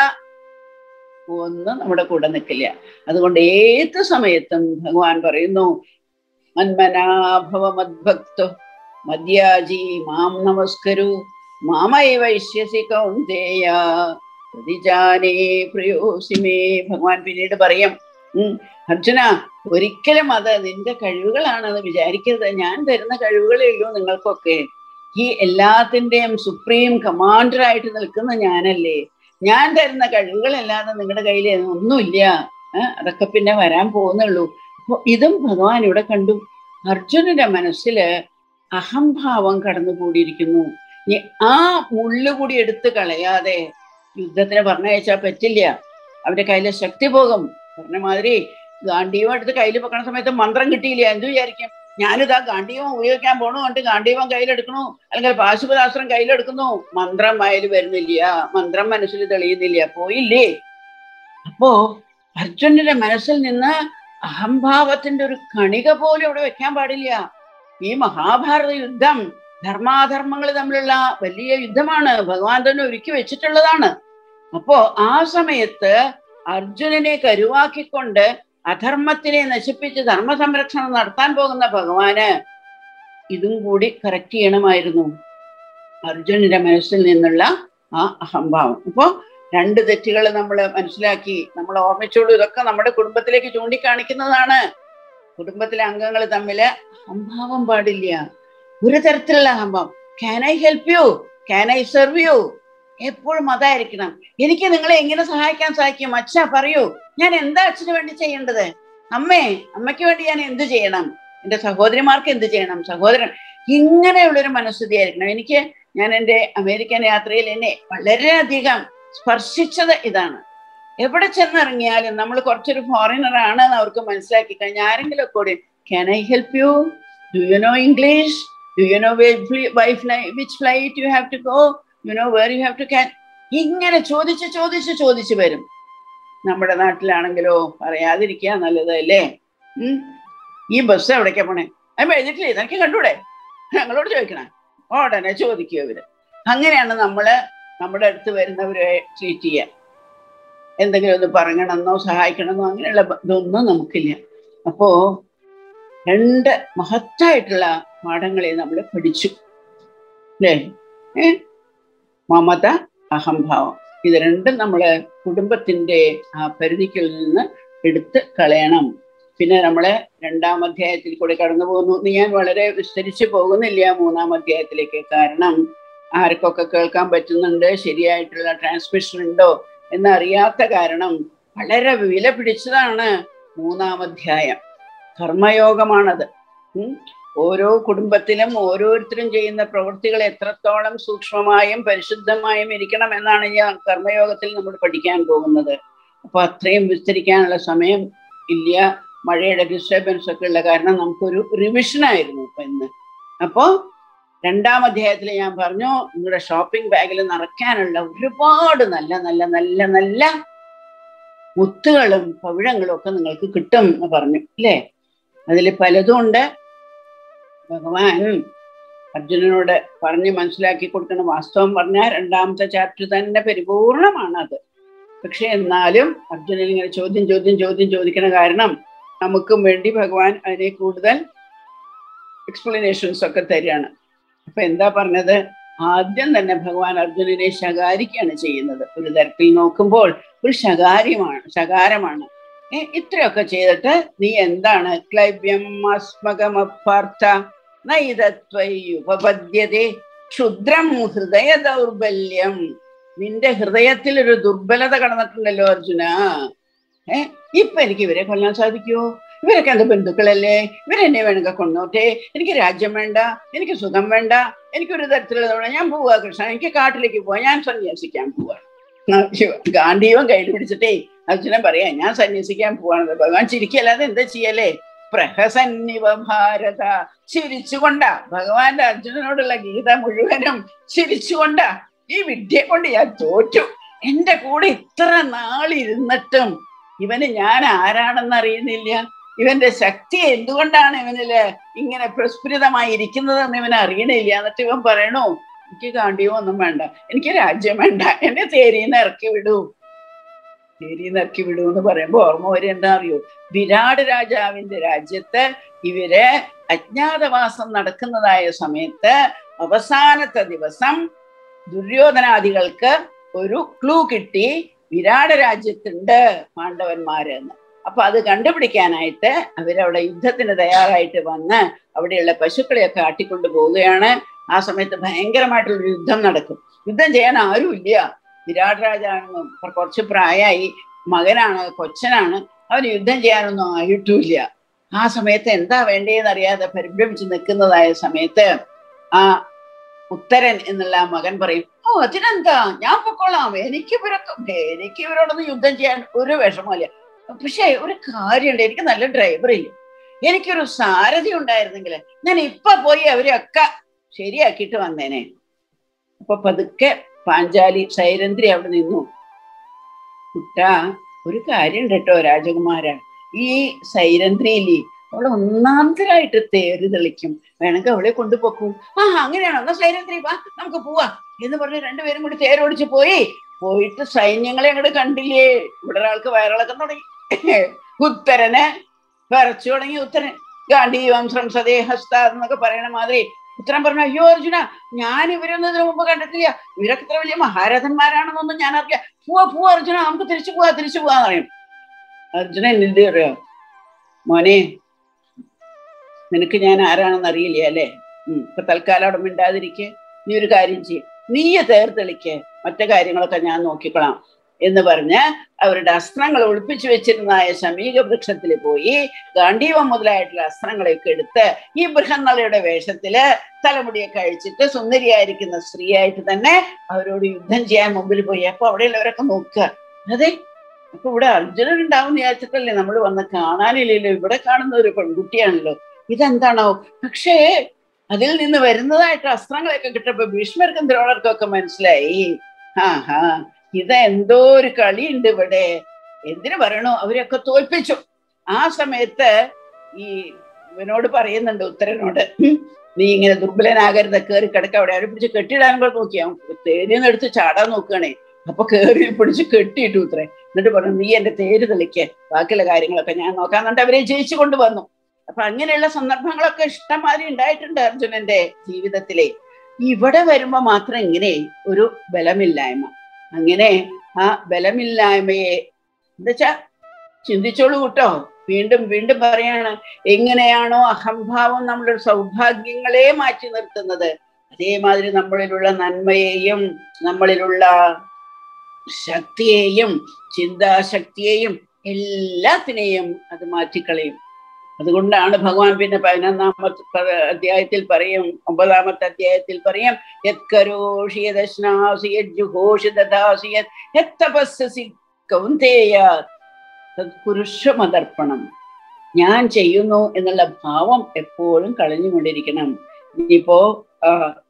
ഒന്നും നമ്മുടെ കൂടെ നിൽക്കില്ല അതുകൊണ്ട് ഏത് സമയത്തും ഭഗവാൻ പറയുന്നു മന്മനാഭവ മദ്ഭക്തോ മദ്യാജി മാം നമസ്കരു മാമൈവൈശ്യസി കൗന്ദേയ പ്രതിജാനേ പ്രിയോസി മേ ഭഗവാൻ പിന്നീട് പറയും ഉം അർജുന ഒരിക്കലും അത് നിന്റെ കഴിവുകളാണെന്ന് വിചാരിക്കരുത് ഞാൻ തരുന്ന കഴിവുകളേ ഉള്ളൂ നിങ്ങൾക്കൊക്കെ ഈ എല്ലാത്തിന്റെയും സുപ്രീം കമാൻഡറായിട്ട് നിൽക്കുന്ന ഞാനല്ലേ ഞാൻ തരുന്ന കഴിവുകളല്ലാതെ നിങ്ങളുടെ കയ്യിൽ ഒന്നുമില്ല ഏഹ് അതൊക്കെ പിന്നെ വരാൻ പോകുന്നുള്ളൂ അപ്പൊ ഇതും ഭഗവാൻ ഇവിടെ കണ്ടു അർജുനന്റെ മനസ്സില് അഹംഭാവം കടന്നുകൂടിയിരിക്കുന്നു ഇനി ആ മുള്ളുകൂടി എടുത്ത് കളയാതെ യുദ്ധത്തിന് പറഞ്ഞയച്ചാൽ പറ്റില്ല അവരുടെ കയ്യിലെ ശക്തി പോകും പറഞ്ഞ മാതിരി ഗാന്ധീവം എടുത്ത് കയ്യിൽ വെക്കണ സമയത്ത് മന്ത്രം കിട്ടിയില്ല എന്ത് വിചാരിക്കും ഞാനിതാ ഗാന്ധീവം ഉപയോഗിക്കാൻ പോണു എന്നിട്ട് ഗാന്ധീവം കയ്യിലെടുക്കണു അല്ലെങ്കിൽ പാശുപതാസ്ത്രം കയ്യിലെടുക്കുന്നു മന്ത്രം വായിൽ വരുന്നില്ല മന്ത്രം മനസ്സിൽ തെളിയുന്നില്ല പോയില്ലേ അപ്പോ അർജുനന്റെ മനസ്സിൽ നിന്ന് അഹംഭാവത്തിന്റെ ഒരു കണിക പോലും അവിടെ വെക്കാൻ പാടില്ല ഈ മഹാഭാരത യുദ്ധം ധർമാധർമ്മങ്ങൾ തമ്മിലുള്ള വലിയ യുദ്ധമാണ് ഭഗവാൻ തന്നെ ഒരുക്കി വെച്ചിട്ടുള്ളതാണ് അപ്പോ ആ സമയത്ത് അർജുനനെ കരുവാക്കിക്കൊണ്ട് അധർമ്മത്തിനെ നശിപ്പിച്ച് ധർമ്മ സംരക്ഷണം നടത്താൻ പോകുന്ന ഭഗവാന് ഇതും കൂടി കറക്റ്റ് ചെയ്യണമായിരുന്നു അർജുനന്റെ മനസ്സിൽ നിന്നുള്ള ആ അഹംഭാവം അപ്പോ രണ്ട് തെറ്റുകൾ നമ്മൾ മനസ്സിലാക്കി നമ്മൾ ഓർമ്മിച്ചോളൂ ഇതൊക്കെ നമ്മുടെ കുടുംബത്തിലേക്ക് ചൂണ്ടിക്കാണിക്കുന്നതാണ് കുടുംബത്തിലെ അംഗങ്ങൾ തമ്മില് അഹംഭാവം പാടില്ല ഒരു തരത്തിലുള്ള അഹംഭാവം can I help you can I serve you എപ്പോഴും അതായിരിക്കണം എനിക്ക് നിങ്ങളെ എങ്ങനെ സഹായിക്കാൻ സാധിക്കും അച്ഛ പറയൂ ഞാൻ എന്താ അച്ഛന് വേണ്ടി ചെയ്യേണ്ടത് അമ്മേ അമ്മയ്ക്ക് വേണ്ടി ഞാൻ എന്ത് ചെയ്യണം എന്റെ സഹോദരിമാർക്ക് എന്ത് ചെയ്യണം സഹോദരൻ ഇങ്ങനെയുള്ളൊരു മനസ്ഥിതി ആയിരിക്കണം എനിക്ക് ഞാൻ എൻ്റെ അമേരിക്കൻ യാത്രയിൽ എന്നെ വളരെയധികം സ്പർശിച്ചത് ഇതാണ് എവിടെ ചെന്നിറങ്ങിയാലും നമ്മൾ കുറച്ചൊരു ഫോറിനർ ആണ് എന്ന് അവർക്ക് മനസ്സിലാക്കി കഴിഞ്ഞാൽ ആരെങ്കിലും കൂടി can I help you do you know English do you know which flight you have to go you know where you have to can ഇങ്ങനെ ചോദിച്ച് ചോദിച്ച് ചോദിച്ച് വരും നമ്മുടെ നാട്ടിലാണെങ്കിലോ പറയാതിരിക്കുക നല്ലതല്ലേ ഉം ഈ ബസ് എവിടേക്കാ പോണേ അമ്മ എഴുതിട്ടില്ലേ നിനക്ക് കണ്ടൂടെ ഞങ്ങളോട് ചോദിക്കണേ ഉടനെ ചോദിക്കുക ഇവര് അങ്ങനെയാണ് നമ്മള് നമ്മുടെ അടുത്ത് വരുന്നവരെ ട്രീറ്റ് ചെയ്യുക എന്തെങ്കിലും ഒന്ന് പറയണമെന്നോ സഹായിക്കണമെന്നോ അങ്ങനെയുള്ള ബ- ഇതൊന്നും നമുക്കില്ല അപ്പോ രണ്ട് മഹത്തായിട്ടുള്ള പാഠങ്ങളെ നമ്മൾ പഠിച്ചു അല്ലേ ഏ മമത അഹംഭാവം ഇത് രണ്ടും നമ്മള് കുടുംബത്തിന്റെ ആ പരിധിക്കിൽ നിന്ന് എടുത്ത് കളയണം പിന്നെ നമ്മള് രണ്ടാം അധ്യായത്തിൽ കൂടെ കടന്നു പോകുന്നു എന്ന് ഞാൻ വളരെ വിസ്തരിച്ച് പോകുന്നില്ല മൂന്നാം അധ്യായത്തിലേക്ക് കാരണം ആർക്കൊക്കെ കേൾക്കാൻ പറ്റുന്നുണ്ട് ശരിയായിട്ടുള്ള ട്രാൻസ്മിഷൻ ഉണ്ടോ എന്നറിയാത്ത കാരണം വളരെ വില പിടിച്ചതാണ് മൂന്നാം അധ്യായം കർമ്മയോഗമാണത് ഉം. ഓരോ കുടുംബത്തിലും ഓരോരുത്തരും ചെയ്യുന്ന പ്രവൃത്തികൾ എത്രത്തോളം സൂക്ഷ്മമായും പരിശുദ്ധമായും ഇരിക്കണം എന്നാണ് ഞാൻ കർമ്മയോഗത്തിൽ നമ്മൾ പഠിക്കാൻ പോകുന്നത് അപ്പൊ അത്രയും വിസ്തരിക്കാനുള്ള സമയം ഇല്ല മഴയുടെ ഡിസ്റ്റർബൻസ് ഒക്കെ ഉള്ള കാരണം നമുക്കൊരു റിവിഷൻ ആയിരുന്നു ഇപ്പൊ ഇന്ന് അപ്പോ രണ്ടാം അധ്യായത്തിൽ ഞാൻ പറഞ്ഞു നിങ്ങളുടെ ഷോപ്പിംഗ് ബാഗിൽ നിറയ്ക്കാനുള്ള ഒരുപാട് നല്ല നല്ല നല്ല നല്ല മുത്തുകളും പവിഴങ്ങളും ഒക്കെ നിങ്ങൾക്ക് കിട്ടും എന്ന് പറഞ്ഞു അല്ലേ അതിൽ പലതും ഉണ്ട് ഭഗവാൻ അർജുനനോട് പറഞ്ഞ് മനസ്സിലാക്കി കൊടുക്കുന്ന വാസ്തവം പറഞ്ഞാൽ രണ്ടാമത്തെ ചാപ്റ്റർ തന്നെ പരിപൂർണമാണ് അത് പക്ഷെ എന്നാലും അർജുനൻ ഇങ്ങനെ ചോദ്യം ചോദ്യം ചോദ്യം ചോദിക്കണ കാരണം നമുക്കും വേണ്ടി ഭഗവാൻ അതിനെ കൂടുതൽ എക്സ്പ്ലനേഷൻസ് ഒക്കെ തരികയാണ് അപ്പൊ എന്താ പറഞ്ഞത് ആദ്യം തന്നെ ഭഗവാൻ അർജുനനെ ശകാരിക്കുകയാണ് ചെയ്യുന്നത് ഒരു തരത്തിൽ നോക്കുമ്പോൾ ഒരു ശകാര്യമാണ് ശകാരമാണ് ഏ ഇത്രയൊക്കെ ചെയ്തിട്ട് നീ എന്താണ് ക്ലൈബ്യം അസ്മകമപ്പാർത്ഥ നൈതത്വയുപപദ്യതേ ക്ഷുദ്രം ഹൃദയ ദൗർബല്യം നിന്റെ ഹൃദയത്തിൽ ഒരു ദുർബലത കടന്നിട്ടുണ്ടല്ലോ അർജുന ഏ ഇപ്പൊ എനിക്ക് ഇവരെ കൊല്ലാൻ സാധിക്കുമോ ഇവരൊക്കെ എന്റെ ബന്ധുക്കളല്ലേ ഇവരെന്നെ വേണമെങ്കിൽ കൊണ്ടോട്ടെ എനിക്ക് രാജ്യം വേണ്ട എനിക്ക് സുഖം വേണ്ട എനിക്കൊരു തരത്തിലുള്ള ഞാൻ പോവാ കൃഷ്ണ എനിക്ക് കാട്ടിലേക്ക് പോവാ ഞാൻ സന്യാസിക്കാൻ പോവാ ഗാന്ധിയവൻ കയ്യിൽ പിടിച്ചിട്ടേ അർജുനൻ പറയാ ഞാൻ സന്യസിക്കാൻ പോവാണെന്ന് ഭഗവാൻ ചിരിക്കല്ലാതെ എന്താ ചെയ്യലേ പ്രഹസന്നിവ ഭാരത ചിരിച്ചുകൊണ്ടാ ഭഗവാന്റെ അർജുനനോടുള്ള ഗീത മുഴുവനും ചിരിച്ചുകൊണ്ടാ ഈ വിദ്യ കൊണ്ട് ഞാൻ തോറ്റു എന്റെ കൂടെ ഇത്ര നാളിരുന്നിട്ടും ഇവന് ഞാൻ ആരാണെന്ന് അറിയുന്നില്ല ഇവന്റെ ശക്തി എന്തുകൊണ്ടാണ് ഇവനില് ഇങ്ങനെ പ്രസ്ഫുരിതമായി ഇരിക്കുന്നതെന്ന് ഇവൻ അറിയണില്ല എന്നിട്ട് ഇവൻ പറയണു എനിക്ക് കാണ്ടിയോ ഒന്നും വേണ്ട എനിക്ക് രാജ്യം വേണ്ട എന്നെ തേരിന്ന് ഇറക്കി വിടൂ തേരിന്ന് ഇറക്കി വിടൂ എന്ന് പറയുമ്പോ ഓർമ്മ വരെ എന്താ അറിയോ വിരാട് രാജാവിന്റെ രാജ്യത്ത് ഇവര് അജ്ഞാതവാസം നടക്കുന്നതായ സമയത്ത് അവസാനത്തെ ദിവസം ദുര്യോധനാദികൾക്ക് ഒരു ക്ലൂ കിട്ടി വിരാട് രാജ്യത്തുണ്ട് പാണ്ഡവന്മാര് എന്ന് അപ്പൊ അത് കണ്ടുപിടിക്കാനായിട്ട് അവരവിടെ യുദ്ധത്തിന് തയ്യാറായിട്ട് വന്ന് അവിടെയുള്ള പശുക്കളെയൊക്കെ ആട്ടിക്കൊണ്ട് പോവുകയാണ് ആ സമയത്ത് ഭയങ്കരമായിട്ടുള്ള യുദ്ധം നടക്കും യുദ്ധം ചെയ്യാൻ ആരുമില്ല വിരാട് രാജാവൊന്നും കുറച്ച് പ്രായമായി മകനാണ് കൊച്ചനാണ് അവന് യുദ്ധം ചെയ്യാനൊന്നും ആയിട്ടുമില്ല ആ സമയത്ത് എന്താ വേണ്ടതെന്ന് അറിയാതെ പരിഭ്രമിച്ച് നിൽക്കുന്നതായ സമയത്ത് ആ ഉത്തരൻ എന്നുള്ള ആ മകൻ പറയും ഓ അതിനെന്താ ഞാൻ പൊക്കോളാം എനിക്ക് ഇവരൊക്കെ എനിക്ക് ഇവരോടൊന്നും യുദ്ധം ചെയ്യാൻ ഒരു വിഷമമില്ല പക്ഷെ ഒരു കാര്യമുണ്ട് എനിക്ക് നല്ല ഡ്രൈവർ ഇല്ല എനിക്കൊരു സാരഥി ഉണ്ടായിരുന്നെങ്കിൽ ഞാൻ ഇപ്പൊ പോയി അവരെയൊക്കെ ശരിയാക്കിയിട്ട് വന്നേനെ അപ്പൊ പതുക്കെ പാഞ്ചാലി സൈരന്ധ്രി അവിടെ നിന്നു കുട്ട ഒരു കാര്യം കേട്ടോ രാജകുമാര ഈ സൈരന്ധ്രിയില് അവളെ ഒന്നാന്തരായിട്ട് തേറി തെളിക്കും വേണമെങ്കിൽ അവളെ കൊണ്ടുപോക്കൂ ആ അങ്ങനെയാണോ എന്നാ സൈരന്ധ്രി വാ നമുക്ക് പോവാ എന്ന് പറഞ്ഞ് രണ്ടുപേരും കൂടി തേരോടിച്ച് പോയി പോയിട്ട് സൈന്യങ്ങളെ അങ്ങോട്ട് കണ്ടില്ലേ ഇവിടെ ഒരാൾക്ക് വയറിളക്കം തുടങ്ങി ഉത്തരന് വിറച്ചു തുടങ്ങി ഉത്തരൻ ഗാന്ധീവം ശ്രംസദേഹസ്ത എന്നൊക്കെ പറയണ മാതിരി ഉത്തരം പറഞ്ഞു അയ്യോ അർജുന ഞാൻ ഇവരൊന്നും ഇതിനു മുമ്പ് കണ്ടിട്ടില്ല ഇവരൊക്കെ ഇത്ര വലിയ മഹാരഥന്മാരാണെന്നൊന്നും ഞാൻ അറിയാം പോവാ പോവാ അർജുന നമുക്ക് തിരിച്ചു പോവാ തിരിച്ചു പോവാന്ന് പറയും അർജുനൻ എന്ത് അറിയോ മോനെ നിനക്ക് ഞാൻ ആരാണെന്ന് അറിയില്ല അല്ലേ ഉം ഇപ്പൊ തൽക്കാലം അവിടെ മിണ്ടാതിരിക്കെ നീ ഒരു കാര്യം ചെയ്യും നീയെ തേർത്തെളിക്ക് മറ്റു കാര്യങ്ങളൊക്കെ ഞാൻ നോക്കിക്കൊള്ളാം എന്ന് പറഞ്ഞ് അവരുടെ അസ്ത്രങ്ങൾ ഒളിപ്പിച്ചു വെച്ചിരുന്നതായ ശമീക വൃക്ഷത്തിൽ പോയി ഗാന്ധീവം മുതലായിട്ടുള്ള അസ്ത്രങ്ങളെയൊക്കെ എടുത്ത് ഈ ബൃഹന്നളയുടെ വേഷത്തില് തലമുടിയൊക്കെ അഴിച്ചിട്ട് സുന്ദരിയായിരിക്കുന്ന സ്ത്രീയായിട്ട് തന്നെ അവരോട് യുദ്ധം ചെയ്യാൻ മുമ്പിൽ പോയി അപ്പൊ അവിടെയുള്ളവരൊക്കെ നോക്കുക അതെ അപ്പൊ ഇവിടെ അർജുനൻ ഉണ്ടാവും വിചാരിച്ചിട്ടല്ലേ നമ്മൾ വന്ന് കാണാനില്ലല്ലോ ഇവിടെ കാണുന്ന ഒരു പെൺകുട്ടിയാണല്ലോ ഇതെന്താണോ പക്ഷേ അതിൽ നിന്ന് വരുന്നതായിട്ട് അസ്ത്രങ്ങളൊക്കെ കിട്ടപ്പോ ഭീഷ്മർക്കും ദ്രോണർക്കും ഒക്കെ മനസ്സിലായി ആ ഹാ ഇത് എന്തോ ഒരു കളിയുണ്ട് ഇവിടെ എന്തിനു പറയണു അവരൊക്കെ തോൽപ്പിച്ചു ആ സമയത്ത് ഈ ഇവനോട് പറയുന്നുണ്ട് ഉത്തരനോട് നീ ഇങ്ങനെ ദുർബലനാകരുത് കയറി കിടക്ക അവിടെ അവരെ പിടിച്ച് കെട്ടിയിടാൻ കൂടെ നോക്കിയാ തേരിന്ന് എടുത്ത് ചാടാൻ നോക്കുകയാണേ അപ്പൊ കയറി പിടിച്ച് കെട്ടിയിട്ടു ഉത്തരേ എന്നിട്ട് പറഞ്ഞു നീ എന്റെ തേര് തെളിക്ക് ബാക്കിയുള്ള കാര്യങ്ങളൊക്കെ ഞാൻ നോക്കാന്നുണ്ട് അവരെ ജയിച്ചു കൊണ്ടുവന്നു അപ്പൊ അങ്ങനെയുള്ള സന്ദർഭങ്ങളൊക്കെ ഇഷ്ടംമാതിരി ഉണ്ടായിട്ടുണ്ട് അർജുനന്റെ ജീവിതത്തിലെ ഇവിടെ വരുമ്പോ മാത്രം ഇങ്ങനെ ഒരു ബലമില്ലായ്മ അങ്ങനെ ആ ബലമില്ലായ്മയെ എന്താച്ചാ ചിന്തിച്ചോളൂ കേട്ടോ വീണ്ടും വീണ്ടും പറയാണ് എങ്ങനെയാണോ അഹംഭാവം നമ്മുടെ സൗഭാഗ്യങ്ങളെ മാറ്റി നിർത്തുന്നത് അതേമാതിരി നമ്മളിലുള്ള നന്മയെയും നമ്മളിലുള്ള ശക്തിയെയും ചിന്താശക്തിയെയും എല്ലാത്തിനെയും അത് മാറ്റിക്കളയും അതുകൊണ്ടാണ് ഭഗവാൻ പിന്നെ പതിനൊന്നാമത്തെ പ- അധ്യായത്തിൽ പറയും ഒമ്പതാമത്തെ അധ്യായത്തിൽ പറയും യത്കരോഷി യദശ്നാസി യജ്ജുഘോഷി ദദാസി യത് യത്തപസ്സസി കൗന്തേയ തത്പുരുഷമതർപ്പണം ഞാൻ ചെയ്യുന്നു എന്നുള്ള ഭാവം എപ്പോഴും കളഞ്ഞുകൊണ്ടിരിക്കണം ഇനിയിപ്പോ ആ,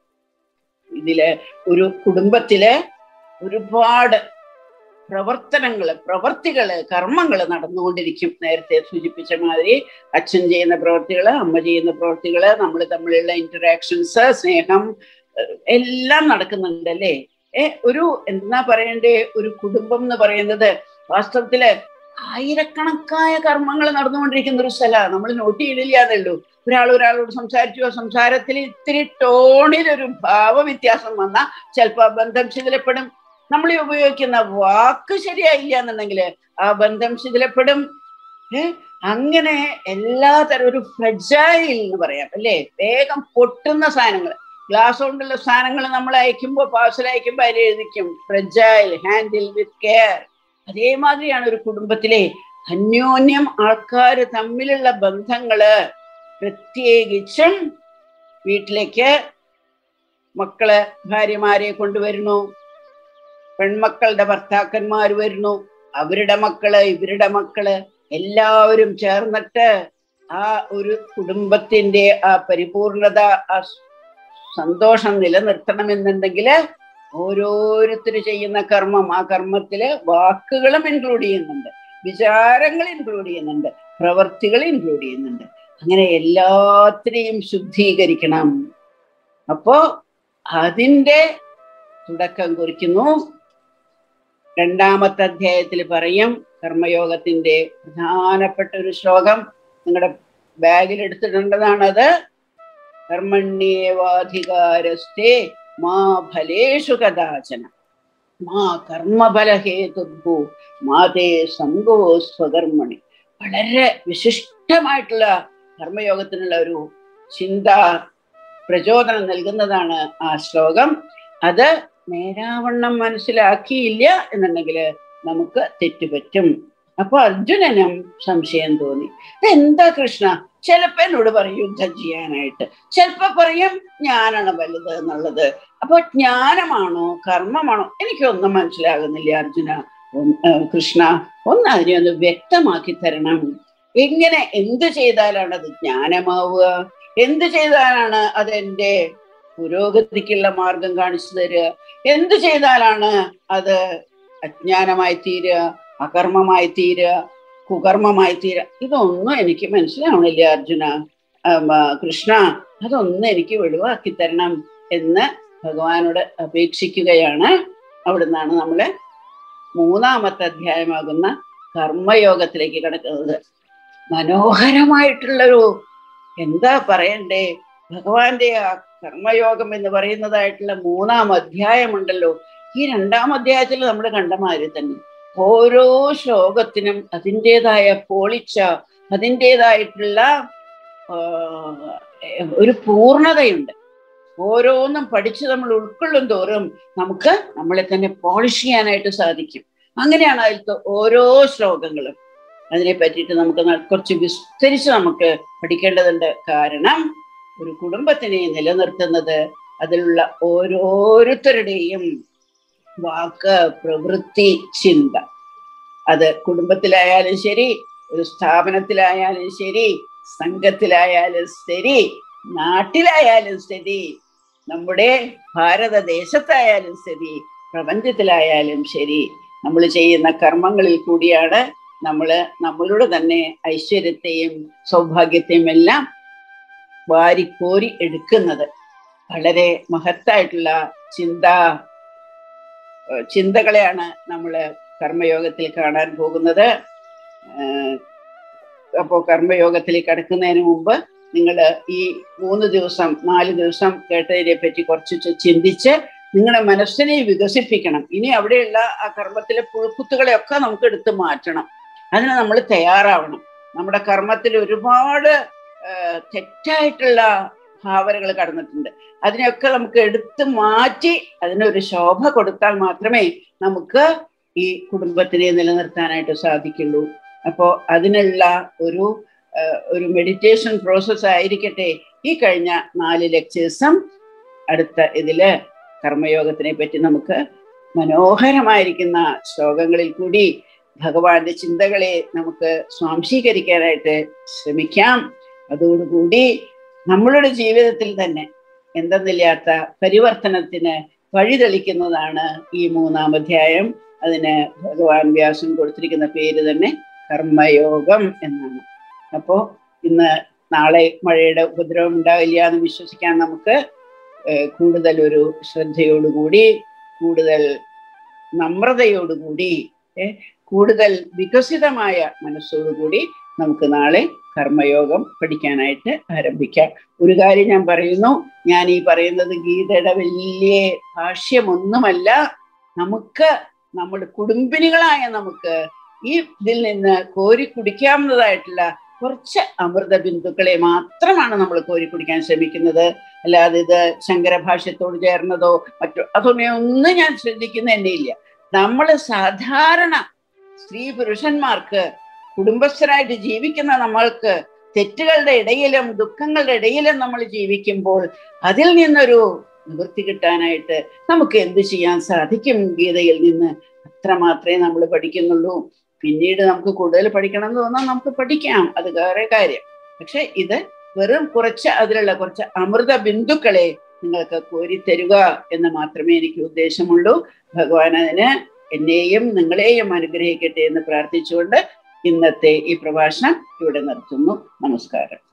ഇതില് ഒരു കുടുംബത്തില് ഒരുപാട് പ്രവർത്തനങ്ങള് പ്രവർത്തികള് കർമ്മങ്ങള് നടന്നുകൊണ്ടിരിക്കും നേരത്തെ സൂചിപ്പിച്ച മാതിരി അച്ഛൻ ചെയ്യുന്ന പ്രവർത്തികള് അമ്മ ചെയ്യുന്ന പ്രവർത്തികള് നമ്മൾ തമ്മിലുള്ള ഇന്ററാക്ഷൻസ് സ്നേഹം ഏഹ് എല്ലാം നടക്കുന്നുണ്ട് അല്ലേ ഏ ഒരു എന്താ പറയണ്ടേ ഒരു കുടുംബം എന്ന് പറയുന്നത് വാസ്തവത്തില് ആയിരക്കണക്കായ കർമ്മങ്ങൾ നടന്നുകൊണ്ടിരിക്കുന്ന ഒരു സ്ഥലമാണ് നമ്മൾ നോട്ട് ചെയ്തില്ല എന്നുള്ളൂ ഒരാൾ ഒരാളോട് സംസാരിച്ചു ആ സംസാരത്തിൽ ഇത്തിരി ടോണിലൊരു ഭാവവ്യത്യാസം വന്നാൽ ചിലപ്പോൾ ആ ബന്ധം ശിഥിലപ്പെടും നമ്മൾ ഈ ഉപയോഗിക്കുന്ന വാക്ക് ശരിയായില്ല എന്നുണ്ടെങ്കിൽ ആ ബന്ധം ശിഥിലപ്പെടും ഏ അങ്ങനെ എല്ലാ തരം ഒരു ഫ്രജൈൽ എന്ന് പറയാം അല്ലേ വേഗം പൊട്ടുന്ന സാധനങ്ങൾ ഗ്ലാസ് കൊണ്ടുള്ള സാധനങ്ങൾ നമ്മൾ അയക്കുമ്പോൾ പാർസൽ അയക്കുമ്പോൾ അതിൽ എഴുതിക്കും ഫ്രജൈൽ ഹാൻഡിൽ വിത്ത് കെയർ അതേമാതിരിയാണ് ഒരു കുടുംബത്തിലെ അന്യോന്യം ആൾക്കാർ തമ്മിലുള്ള ബന്ധങ്ങള് പ്രത്യേകിച്ചും വീട്ടിലേക്ക് മക്കള് ഭാര്യമാരെ കൊണ്ടുവരുന്നു പെൺമക്കളുടെ ഭർത്താക്കന്മാർ വരുന്നു അവരുടെ മക്കള് ഇവരുടെ മക്കള് എല്ലാവരും ചേർന്നിട്ട് ആ ഒരു കുടുംബത്തിന്റെ ആ പരിപൂർണത ആ സന്തോഷം നിലനിർത്തണമെന്നുണ്ടെങ്കിൽ ഓരോരുത്തർ ചെയ്യുന്ന കർമ്മം ആ കർമ്മത്തില് വാക്കുകളും ഇൻക്ലൂഡ് ചെയ്യുന്നുണ്ട് വിചാരങ്ങൾ ഇൻക്ലൂഡ് ചെയ്യുന്നുണ്ട് പ്രവർത്തികൾ ഇൻക്ലൂഡ് ചെയ്യുന്നുണ്ട് അങ്ങനെ എല്ലാത്തിനെയും ശുദ്ധീകരിക്കണം അപ്പോ അതിന്റെ തുടക്കം കുറിക്കുന്നു രണ്ടാമത്തെ അധ്യായത്തിൽ പറയും കർമ്മയോഗത്തിന്റെ പ്രധാനപ്പെട്ട ഒരു ശ്ലോകം നിങ്ങളുടെ ബാഗിൽ എടുത്തിട്ടുണ്ടതാണത് കർമ്മണ്യേവാധികാരസ്ഥേ മാ ഫലേഷു കഥാചന മാ കർമ്മഫലഹേതുഭൂ മാതേ സംഗോ സ്വകർമ്മണി വളരെ വിശിഷ്ടമായിട്ടുള്ള കർമ്മയോഗത്തിനുള്ള ഒരു ചിന്ത പ്രചോദനം നൽകുന്നതാണ് ആ ശ്ലോകം അത് നേരാവണ്ണം മനസ്സിലാക്കിയില്ല എന്നുണ്ടെങ്കിൽ നമുക്ക് തെറ്റുപറ്റും അപ്പൊ അർജുനനും സംശയം തോന്നി എന്താ കൃഷ്ണ ചിലപ്പോ എന്നോട് പറയും യുദ്ധം ചെയ്യാനായിട്ട് ചിലപ്പോ പറയും ഞാനാണ് വലുത് എന്നുള്ളത് അപ്പൊ ജ്ഞാനമാണോ കർമ്മമാണോ എനിക്കൊന്നും മനസ്സിലാകുന്നില്ല അർജുന ഒന്ന്, ഏർ, കൃഷ്ണ ഒന്ന് അതിനെ ഒന്ന് വ്യക്തമാക്കി തരണം എങ്ങനെ എന്ത് ചെയ്താലാണ് അത് ജ്ഞാനമാവുക എന്ത് ചെയ്താലാണ് അതെന്റെ പുരോഗതിക്കുള്ള മാർഗം കാണിച്ചു തരിക എന്ത് ചെയ്താലാണ് അത് അജ്ഞാനമായി തീരുക അകർമ്മമായി തീരുക കുകർമ്മമായി തീരുക ഇതൊന്നും എനിക്ക് മനസ്സിലാവണില്ല അർജുന ആം, ആ, കൃഷ്ണ അതൊന്നും എനിക്ക് വെളിവാക്കി തരണം എന്ന് ഭഗവാനോട് അപേക്ഷിക്കുകയാണ് അവിടുന്നാണ് നമ്മള് മൂന്നാമത്തെ അധ്യായമാകുന്ന കർമ്മയോഗത്തിലേക്ക് കിടക്കുന്നത് മനോഹരമായിട്ടുള്ളൊരു എന്താ പറയണ്ടേ ഭഗവാന്റെ ആ കർമ്മയോഗം എന്ന് പറയുന്നതായിട്ടുള്ള മൂന്നാം അധ്യായമുണ്ടല്ലോ ഈ രണ്ടാം അധ്യായത്തിൽ നമ്മൾ കണ്ട മാതിരി തന്നെ ഓരോ ശ്ലോകത്തിനും അതിൻ്റെതായ പോളിച്ച അതിൻ്റെതായിട്ടുള്ള ആ, ഒരു പൂർണ്ണതയുണ്ട് ഓരോന്നും പഠിച്ച് നമ്മൾ ഉൾക്കൊള്ളും തോറും നമുക്ക് നമ്മളെ തന്നെ പോളിഷ് ചെയ്യാനായിട്ട് സാധിക്കും അങ്ങനെയാണ് അതിലത്തെ ഓരോ ശ്ലോകങ്ങളും അതിനെ പറ്റിയിട്ട് നമുക്ക് ന- കുറച്ച് വിസ്തരിച്ച് നമുക്ക് പഠിക്കേണ്ടതുണ്ട് കാരണം ഒരു കുടുംബത്തിനെ നിലനിർത്തുന്നത് അതിലുള്ള ഓരോരുത്തരുടെയും വാക്ക് പ്രവൃത്തി ചിന്ത അത് കുടുംബത്തിലായാലും ശരി ഒരു സ്ഥാപനത്തിലായാലും ശരി സംഘത്തിലായാലും ശരി നാട്ടിലായാലും ശരി നമ്മുടെ ഭാരതദേശത്തായാലും ശരി പ്രപഞ്ചത്തിലായാലും ശരി നമ്മൾ ചെയ്യുന്ന കർമ്മങ്ങളിൽ കൂടിയാണ് നമ്മൾ നമ്മളുടെ തന്നെ ഐശ്വര്യത്തെയും സൗഭാഗ്യത്തെയും എല്ലാം വാരിക്കോരി എടുക്കുന്നത് വളരെ മഹത്തായിട്ടുള്ള ചിന്ത ഏഹ് ചിന്തകളെയാണ് നമ്മൾ കർമ്മയോഗത്തിൽ കാണാൻ പോകുന്നത് ഏഹ് അപ്പോ കർമ്മയോഗത്തിലേക്ക് കടക്കുന്നതിന് മുമ്പ് നിങ്ങൾ ഈ മൂന്ന് ദിവസം നാല് ദിവസം കേട്ടതിനെ പറ്റി കുറച്ച് ചിന്തിച്ച് നിങ്ങളുടെ മനസ്സിനെ വികസിപ്പിക്കണം ഇനി അവിടെയുള്ള ആ കർമ്മത്തിലെ പുഴുക്കുത്തുകളെ ഒക്കെ നമുക്ക് എടുത്ത് മാറ്റണം അതിന് നമ്മൾ തയ്യാറാവണം നമ്മുടെ കർമ്മത്തിൽ ഒരുപാട് തെറ്റായിട്ടുള്ള ഭാവനകൾ കടന്നിട്ടുണ്ട് അതിനെയൊക്കെ നമുക്ക് എടുത്ത് മാറ്റി അതിനൊരു ശോഭ കൊടുത്താൽ മാത്രമേ നമുക്ക് ഈ കുടുംബത്തിനെ നിലനിർത്താനായിട്ട് സാധിക്കുള്ളൂ അപ്പോൾ അതിനുള്ള ഒരു ഒരു മെഡിറ്റേഷൻ പ്രോസസ് ആയിരിക്കട്ടെ ഈ കഴിഞ്ഞ നാല് ലെക്ചേഴ്സും അടുത്ത ഇതില് കർമ്മയോഗത്തിനെ പറ്റി നമുക്ക് മനോഹരമായിരിക്കുന്ന ശ്ലോകങ്ങളിൽ കൂടി ഭഗവാന്റെ ചിന്തകളെ നമുക്ക് സ്വാംശീകരിക്കാനായിട്ട് ശ്രമിക്കാം അതോടുകൂടി നമ്മളുടെ ജീവിതത്തിൽ തന്നെ എന്തെന്നില്ലാത്ത പരിവർത്തനത്തിന് വഴിതെളിക്കുന്നതാണ് ഈ മൂന്നാം അധ്യായം അതിന് ഭഗവാൻ വ്യാസൻ കൊടുത്തിരിക്കുന്ന പേര് തന്നെ കർമ്മയോഗം എന്നാണ് അപ്പോ ഇന്ന് നാളെ മഴയുടെ ഉപദ്രവം ഉണ്ടാവില്ല എന്ന് വിശ്വസിക്കാൻ നമുക്ക് കൂടുതൽ ഒരു ശ്രദ്ധയോടുകൂടി കൂടുതൽ നമ്രതയോടുകൂടി കൂടുതൽ വികസിതമായ മനസ്സോടുകൂടി നമുക്ക് നാളെ കർമ്മയോഗം പഠിക്കാനായിട്ട് ആരംഭിക്കാം ഒരു കാര്യം ഞാൻ പറയുന്നു ഞാൻ ഈ പറയുന്നത് ഗീതയുടെ വലിയ ഭാഷ്യമൊന്നുമല്ല നമുക്ക് നമ്മുടെ കുടുംബിനികളായ നമുക്ക് ഈ ഇതിൽ നിന്ന് കോരി കുടിക്കാവുന്നതായിട്ടുള്ള കുറച്ച് അമൃത ബിന്ദുക്കളെ മാത്രമാണ് നമ്മൾ കോരി കുടിക്കാൻ ശ്രമിക്കുന്നത് അല്ലാതെ ഇത് ശങ്കരഭാഷ്യത്തോട് ചേർന്നതോ മറ്റോ അതൊന്നും ഒന്നും ഞാൻ ശ്രദ്ധിക്കുന്ന തന്നെ ഇല്ല നമ്മൾ സാധാരണ സ്ത്രീ പുരുഷന്മാർക്ക് കുടുംബസ്ഥരായിട്ട് ജീവിക്കുന്ന നമ്മൾക്ക് തെറ്റുകളുടെ ഇടയിലും ദുഃഖങ്ങളുടെ ഇടയിലും നമ്മൾ ജീവിക്കുമ്പോൾ അതിൽ നിന്നൊരു നിവൃത്തി കിട്ടാനായിട്ട് നമുക്ക് എന്ത് ചെയ്യാൻ സാധിക്കും ഗീതയിൽ നിന്ന് അത്ര മാത്രമേ നമ്മൾ പഠിക്കുന്നുള്ളൂ പിന്നീട് നമുക്ക് കൂടുതൽ പഠിക്കണം എന്ന് തോന്നാൽ നമുക്ക് പഠിക്കാം അത് വേറെ കാര്യം പക്ഷെ ഇത് വെറും കുറച്ച് അതിലുള്ള കുറച്ച് അമൃത ബിന്ദുക്കളെ നിങ്ങൾക്ക് കോരിത്തരുക എന്ന് മാത്രമേ എനിക്ക് ഉദ്ദേശമുള്ളൂ ഭഗവാൻ അതിന് എന്നെയും നിങ്ങളെയും അനുഗ്രഹിക്കട്ടെ എന്ന് പ്രാർത്ഥിച്ചുകൊണ്ട് ഇന്നത്തെ ഈ പ്രഭാഷണം ഇവിടെ നിർത്തുന്നു നമസ്കാരം